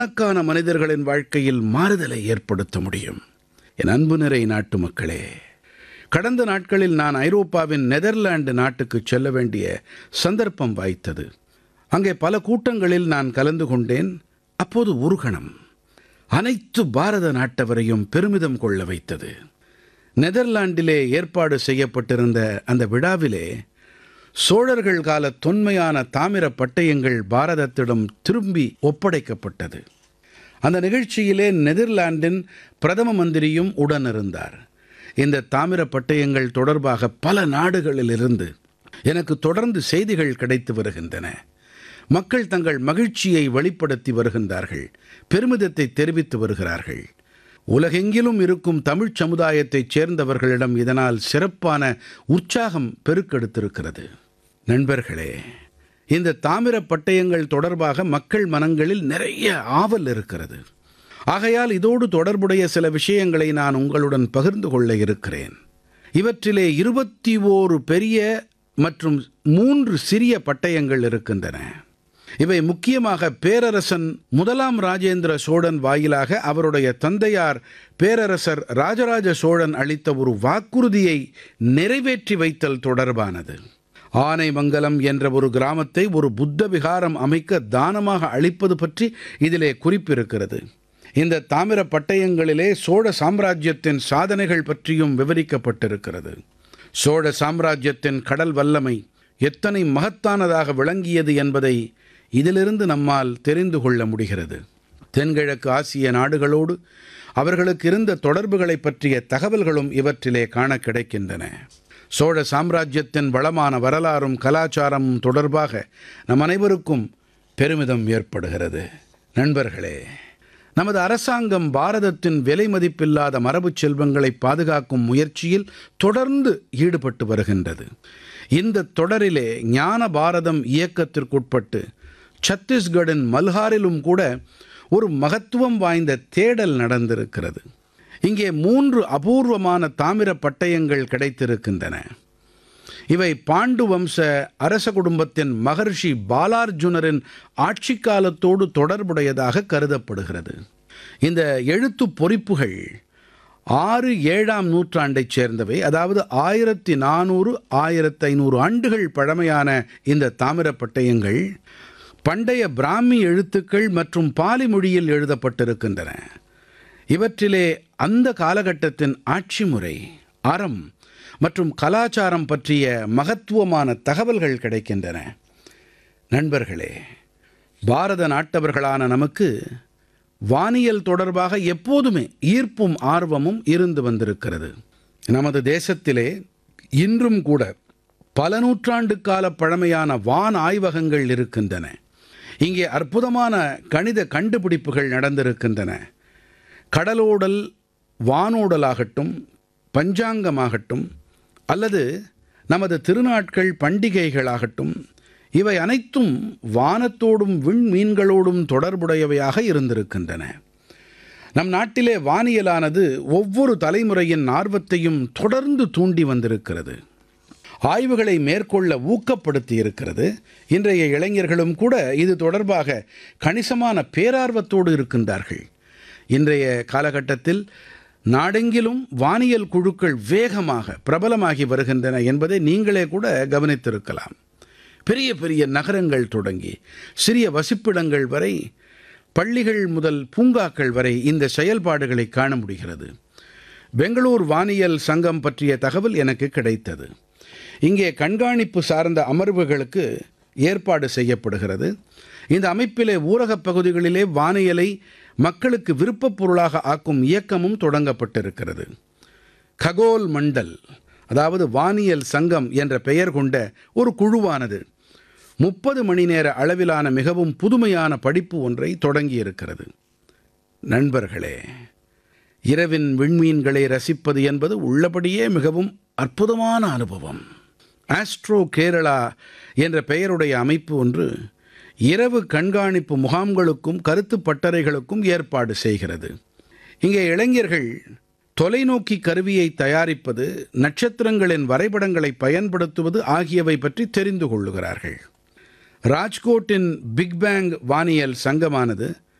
லட்சக்கணக்கான மனிதர்களின் வாழ்க்கையில் மாறுதலை ஏற்படுத்த முடியும் என் அன்பு நிறை நாட்டு மக்களே கடந்த நாட்களில் நான் ஐரோப்பாவின் நெதர்லாந்து நாட்டுக்கு செல்ல வேண்டிய சந்தர்ப்பம் வாய்த்தது அங்கே பல கூட்டங்களில் நான் கலந்து கொண்டேன் அப்போது ஒரு கணம் அனைத்து பாரத நாட்டவரையும் பெருமிதம் கொள்ள வைத்தது நெதர்லாண்டிலே ஏற்பாடு செய்யப்பட்டிருந்த அந்த விழாவிலே சோழர்கள் கால தொன்மையான தாமிர பட்டயங்கள் பாரதத்திடம் திரும்பி ஒப்படைக்கப்பட்டது அந்த நிகழ்ச்சியிலே நெதர்லாந்தின் பிரதம மந்திரியும் உடனிருந்தார் இந்த தாமிர பட்டயங்கள் தொடர்பாக பல நாடுகளிலிருந்து எனக்கு தொடர்ந்து செய்திகள் கிடைத்து வருகின்றன மக்கள் தங்கள் மகிழ்ச்சியை வெளிப்படுத்தி வருகின்றார்கள் பெருமிதத்தை தெரிவித்து வருகிறார்கள் உலகெங்கிலும் இருக்கும் தமிழ்ச் சமுதாயத்தைச் சேர்ந்தவர்களிடம் இதனால் சிறப்பான உற்சாகம் பெருக்கெடுத்திருக்கிறது நண்பர்களே இந்த தாமிர பட்டயங்கள் தொடர்பாக மக்கள் மனங்களில் நிறைய ஆவல் இருக்கிறது ஆகையால் இதோடு தொடர்புடைய சில விஷயங்களை நான் உங்களுடன் பகிர்ந்து கொள்ள இருக்கிறேன் இவற்றிலே இருபத்தி ஓரு பெரிய மற்றும் மூன்று சிறிய பட்டயங்கள் இருக்கின்றன இவை முக்கியமாக பேரரசன் முதலாம் ராஜேந்திர சோழன் வாயிலாக அவருடைய தந்தையார் பேரரசர் ராஜராஜ சோழன் அளித்த ஒரு வாக்குறுதியை நிறைவேற்றி வைத்தல் தொடர்பானது ஆனைமங்கலம் என்ற ஒரு கிராமத்தை ஒரு புத்த விகாரம் அமைக்க தானமாக அளிப்பது பற்றி இதிலே குறிப்பிருக்கிறது இந்த தாமிர பட்டயங்களிலே சோழ சாம்ராஜ்யத்தின் சாதனைகள் பற்றியும் விவரிக்கப்பட்டிருக்கிறது சோழ சாம்ராஜ்யத்தின் கடல் வல்லமை எத்தனை மகத்தானதாக விளங்கியது என்பதை இதிலிருந்து நம்மால் தெரிந்து கொள்ள முடிகிறது தென்கிழக்கு ஆசிய நாடுகளோடு அவர்களுக்கு இருந்த தொடர்புகளை பற்றிய தகவல்களும் இவற்றிலே காண கிடைக்கின்றன சோழ சாம்ராஜ்யத்தின் வளமான வரலாறும் கலாச்சாரமும் தொடர்பாக நம் அனைவருக்கும் பெருமிதம் ஏற்படுகிறது நண்பர்களே நமது அரசாங்கம் பாரதத்தின் விலை மதிப்பில்லாத மரபுச் செல்வங்களை பாதுகாக்கும் முயற்சியில் தொடர்ந்து ஈடுபட்டு வருகின்றது இந்த தொடரிலே ஞான பாரதம் இயக்கத்திற்குட்பட்டு சத்தீஸ்கடின் மல்ஹாரிலும் கூட ஒரு மகத்துவம் வாய்ந்த தேடல் நடந்திருக்கிறது இங்கே மூன்று அபூர்வமான தாமிர பட்டயங்கள் கிடைத்திருக்கின்றன இவை பாண்டு வம்ச அரச குடும்பத்தின் மகர்ஷி பாலார்ஜுனரின் ஆட்சி காலத்தோடு தொடர்புடையதாக கருதப்படுகிறது இந்த எழுத்து பொறிப்புகள் ஆறு ஏழாம் நூற்றாண்டைச் சேர்ந்தவை அதாவது ஆயிரத்தி நானூறு ஆயிரத்தி ஐநூறு ஆண்டுகள் பழமையான இந்த தாமிர பட்டயங்கள் பண்டைய பிராமி எழுத்துக்கள் மற்றும் பாலி மொழியில் எழுதப்பட்டிருக்கின்றன இவற்றிலே அந்த காலகட்டத்தின் ஆட்சி முறை அறம் மற்றும் கலாச்சாரம் பற்றிய மகத்துவமான தகவல்கள் கிடைக்கின்றன நண்பர்களே பாரத நாட்டவர்களான நமக்கு வானியல் தொடர்பாக எப்போதுமே ஈர்ப்பும் ஆர்வமும் இருந்து வந்திருக்கிறது நமது தேசத்திலே இன்றும் கூட பல நூற்றாண்டு கால பழமையான வான் ஆய்வகங்கள் இருக்கின்றன இங்கே அற்புதமான கணித கண்டுபிடிப்புகள் நடந்திருக்கின்றன கடலோடல் வானோடலாகட்டும் பஞ்சாங்கமாகட்டும் அல்லது நமது திருநாட்கள் பண்டிகைகளாகட்டும் இவை அனைத்தும் வானத்தோடும் விண்மீன்களோடும் தொடர்புடையவையாக இருந்திருக்கின்றன நம் நாட்டிலே வானியலானது ஒவ்வொரு தலைமுறையின் ஆர்வத்தையும் தொடர்ந்து தூண்டி வந்திருக்கிறது ஆய்வுகளை மேற்கொள்ள ஊக்கப்படுத்தி இருக்கிறது இன்றைய இளைஞர்களும் கூட இது தொடர்பாக கணிசமான பேரார்வத்தோடு இருக்கின்றார்கள் இன்றைய காலகட்டத்தில் நாடெங்கிலும் வானியல் குழுக்கள் வேகமாக பிரபலமாகி வருகின்றன என்பதை நீங்களே கூட கவனித்திருக்கலாம் பெரிய பெரிய நகரங்கள் தொடங்கி சிறிய வசிப்பிடங்கள் வரை பள்ளிகள் முதல் பூங்காக்கள் வரை இந்த செயல்பாடுகளை காண முடிகிறது பெங்களூர் வானியல் சங்கம் பற்றிய தகவல் எனக்கு கிடைத்தது இங்கே கண்காணிப்பு சார்ந்த அமர்வுகளுக்கு ஏற்பாடு செய்யப்படுகிறது இந்த அமைப்பிலே ஊரகப் பகுதிகளிலே வானியலை மக்களுக்கு விருப்பப் பொருளாக ஆக்கும் இயக்கமும் தொடங்கப்பட்டிருக்கிறது ககோல் மண்டல் அதாவது வானியல் சங்கம் என்ற பெயர் கொண்ட ஒரு குழுவானது முப்பது மணி நேர அளவிலான மிகவும் புதுமையான படிப்பு ஒன்றை தொடங்கியிருக்கிறது நண்பர்களே இரவின் விண்மீன்களை ரசிப்பது என்பது உள்ளபடியே மிகவும் அற்புதமான அனுபவம் ஆஸ்ட்ரோ கேரளா என்ற பெயருடைய அமைப்பு ஒன்று இரவு கண்காணிப்பு முகாம்களுக்கும் கருத்து பட்டறைகளுக்கும் ஏற்பாடு செய்கிறது இங்கே இளைஞர்கள் தொலைநோக்கி கருவியை தயாரிப்பது நட்சத்திரங்களின் வரைபடங்களை பயன்படுத்துவது ஆகியவை பற்றி தெரிந்து கொள்ளுகிறார்கள் ராஜ்கோட்டின் பிக் பேங் வானியல் சங்கமானது